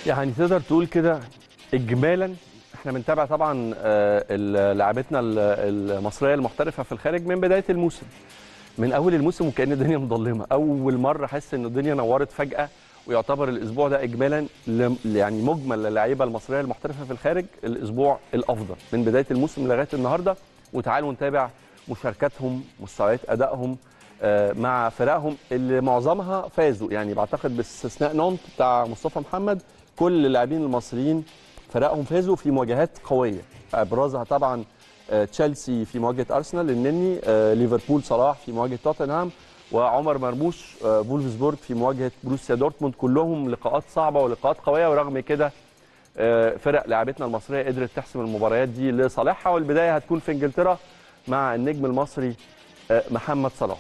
يعني تقدر تقول كده اجمالا احنا بنتابع طبعا آه، ال- لاعبتنا ال- المصريه المحترفه في الخارج من بدايه الموسم من اول الموسم وكان الدنيا مظلمه اول مره احس ان الدنيا نورت فجاه ويعتبر الاسبوع ده اجمالا ل- يعني مجمل للاعيبه المصريه المحترفه في الخارج الاسبوع الافضل من بدايه الموسم لغايه النهارده وتعالوا نتابع مشاركاتهم مستويات ادائهم آه، مع فرقهم اللي معظمها فازوا يعني بعتقد باستثناء نونت بتاع مصطفى محمد كل اللاعبين المصريين فرقهم فازوا في مواجهات قويه ابرزها طبعا آه، تشيلسي في مواجهه ارسنال النني آه، ليفربول صلاح في مواجهه توتنهام وعمر مرموش آه، فولفسبورج في مواجهه بروسيا دورتموند كلهم لقاءات صعبه ولقاءات قويه ورغم كده آه، فرق لاعبتنا المصريه قدرت تحسم المباريات دي لصالحها والبدايه هتكون في انجلترا مع النجم المصري آه، محمد صلاح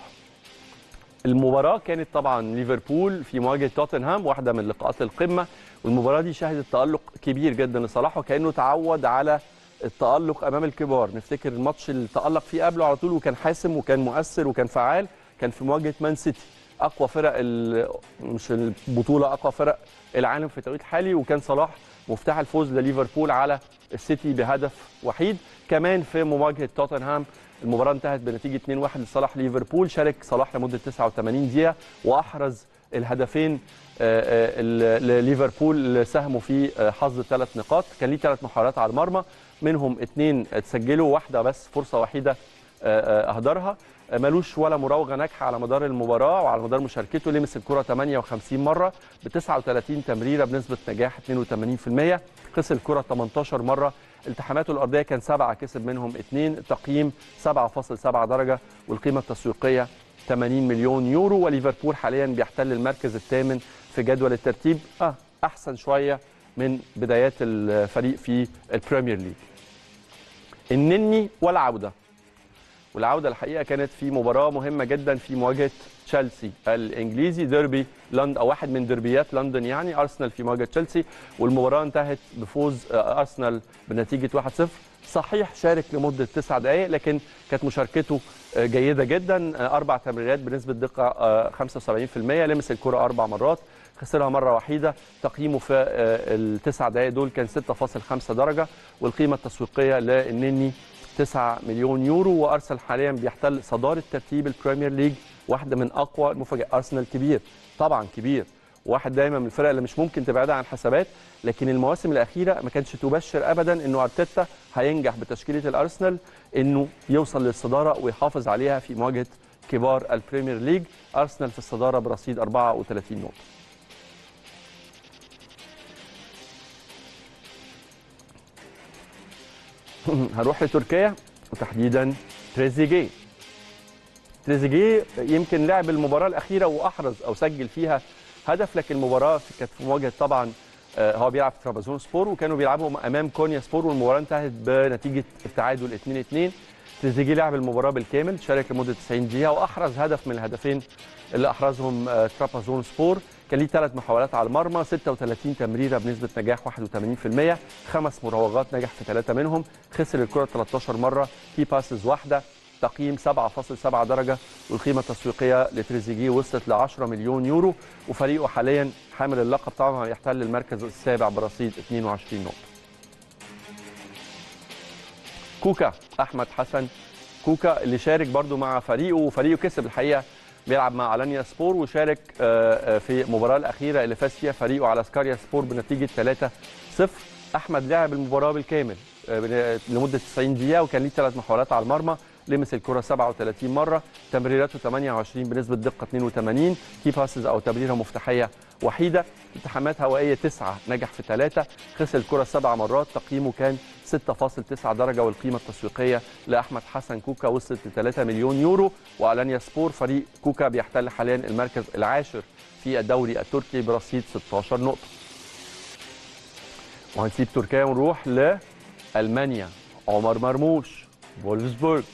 المباراة كانت طبعا ليفربول في مواجهة توتنهام واحدة من لقاءات القمة والمباراة دي شهدت تألق كبير جدا لصلاح وكأنه تعود على التألق أمام الكبار نفتكر الماتش اللي تألق فيه قبله على طول وكان حاسم وكان مؤثر وكان فعال كان في مواجهة مان سيتي أقوى فرق ال- مش البطولة أقوى فرق العالم في التوقيت الحالي وكان صلاح مفتاح الفوز لليفربول على السيتي بهدف وحيد كمان في مواجهة توتنهام المباراة انتهت بنتيجة 2-1 لصالح ليفربول شارك صلاح لمدة 89 دقيقة وأحرز الهدفين آه، آه، ال- لليفربول اللي ساهموا في آه، حظ ثلاث نقاط كان ليه ثلاث محاولات على المرمى منهم اثنين اتسجلوا واحدة بس فرصة وحيدة آه، آه، أهدرها آه، ملوش ولا مراوغة ناجحة على مدار المباراة وعلى مدار مشاركته لمس الكرة 58 مرة ب 39 تمريرة بنسبة نجاح 82% خسر الكرة 18 مرة التحاماته الأرضية كان سبعة كسب منهم اثنين تقييم 7.7 درجة والقيمة التسويقية 80 مليون يورو وليفربول حاليا بيحتل المركز الثامن في جدول الترتيب آه أحسن شوية من بدايات الفريق في البريمير ليج النني والعودة والعوده الحقيقه كانت في مباراه مهمه جدا في مواجهه تشيلسي الانجليزي ديربي لندن او واحد من دربيات لندن يعني ارسنال في مواجهه تشيلسي والمباراه انتهت بفوز آه، ارسنال بنتيجه 1-0 صحيح شارك لمده تسع دقائق لكن كانت مشاركته آه، جيده جدا آه، اربع تمريرات بنسبه دقه آه، 75% لمس الكره اربع مرات خسرها مره وحيده تقييمه في آه، التسع دقائق دول كان 6.5 درجه والقيمه التسويقيه للنني 9 مليون يورو وارسنال حاليا بيحتل صداره ترتيب البريمير ليج واحده من اقوى المفاجآت ارسنال كبير طبعا كبير واحد دايما من الفرق اللي مش ممكن تبعدها عن حسابات لكن المواسم الاخيره ما كانتش تبشر ابدا انه ارتيتا هينجح بتشكيله الارسنال انه يوصل للصداره ويحافظ عليها في مواجهه كبار البريمير ليج ارسنال في الصداره برصيد 34 نقطه هروح لتركيا وتحديدا تريزيجيه تريزيجيه يمكن لعب المباراه الاخيره واحرز او سجل فيها هدف لكن المباراه كانت في مواجهه طبعا آه، هو بيلعب في ترابزون سبور وكانوا بيلعبوا امام كونيا سبور والمباراه انتهت بنتيجه التعادل 2-2 تريزيجيه لعب المباراه بالكامل شارك لمده 90 دقيقه واحرز هدف من الهدفين اللي احرزهم آه، ترابزون سبور كان ليه ثلاث محاولات على المرمى 36 تمريره بنسبه نجاح 81% خمس مراوغات نجح في ثلاثه منهم خسر الكره 13 مره كي باسز واحده تقييم 7.7 درجه والقيمه التسويقيه لتريزيجيه وصلت ل 10 مليون يورو وفريقه حاليا حامل اللقب طبعا يحتل المركز السابع برصيد 22 نقطه. كوكا احمد حسن كوكا اللي شارك برضو مع فريقه وفريقه كسب الحقيقه بيلعب مع الانيا سبور وشارك آه، آه، في المباراه الاخيره اللي فاز فيها فريقه على سكاريا سبور بنتيجه 3-0 احمد لعب المباراه بالكامل آه، بن- لمده 90 دقيقه وكان ليه ثلاث محاولات على المرمى لمس الكره 37 مره تمريراته 28 بنسبه دقه 82 كي باسز او تمريره مفتاحيه وحيده التحامات هوائيه تسعه نجح في ثلاثه خسر الكره سبع مرات تقييمه كان 6.9 درجه والقيمه التسويقيه لاحمد حسن كوكا وصلت ل 3 مليون يورو والانيا سبور فريق كوكا بيحتل حاليا المركز العاشر في الدوري التركي برصيد 16 نقطه وهنسيب تركيا ونروح لالمانيا عمر مرموش فولفسبورج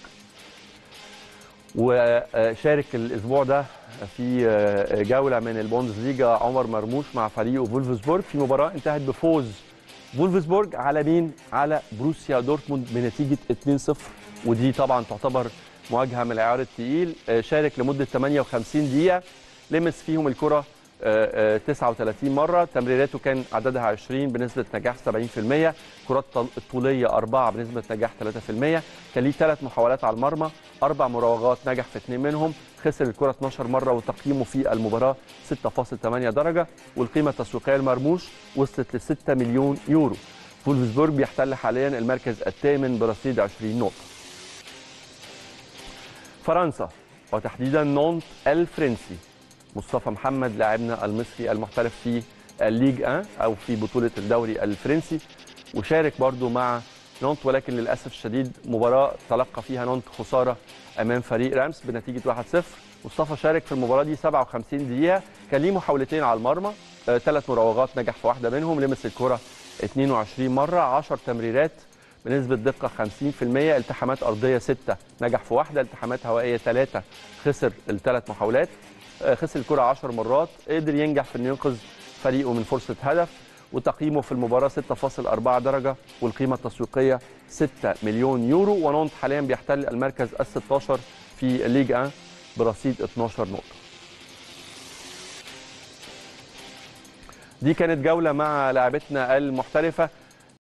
وشارك الاسبوع ده في جوله من البوندسليجا عمر مرموش مع فريقه فولفسبورج في مباراه انتهت بفوز فولفسبورج على مين؟ على بروسيا دورتموند بنتيجه 2-0 ودي طبعا تعتبر مواجهه من العيار الثقيل شارك لمده 58 دقيقه لمس فيهم الكره آه، آه، 39 مره تمريراته كان عددها 20 بنسبه نجاح 70% كرات طل- الطوليه أربعة بنسبه نجاح 3% كان ليه ثلاث محاولات على المرمى اربع مراوغات نجح في اثنين منهم خسر الكره 12 مره وتقييمه في المباراه 6.8 درجه والقيمه التسويقيه المرموش وصلت ل 6 مليون يورو فولفسبورج بيحتل حاليا المركز الثامن برصيد 20 نقطه فرنسا وتحديدا نونت الفرنسي مصطفى محمد لاعبنا المصري المحترف في الليج 1 او في بطوله الدوري الفرنسي وشارك برضو مع نونت ولكن للاسف الشديد مباراه تلقى فيها نونت خساره امام فريق رامس بنتيجه 1-0 مصطفى شارك في المباراه دي 57 دقيقه كان ليه محاولتين على المرمى ثلاث مراوغات نجح في واحده منهم لمس الكره 22 مره 10 تمريرات بنسبة دقة 50% التحامات أرضية 6 نجح في واحدة التحامات هوائية 3 خسر الثلاث محاولات آه، خسر الكرة 10 مرات قدر ينجح في انه ينقذ فريقه من فرصة هدف وتقييمه في المباراة 6.4 درجة والقيمة التسويقية 6 مليون يورو ونونت حاليا بيحتل المركز ال 16 في الليج 1 برصيد 12 نقطة دي كانت جولة مع لاعبتنا المحترفة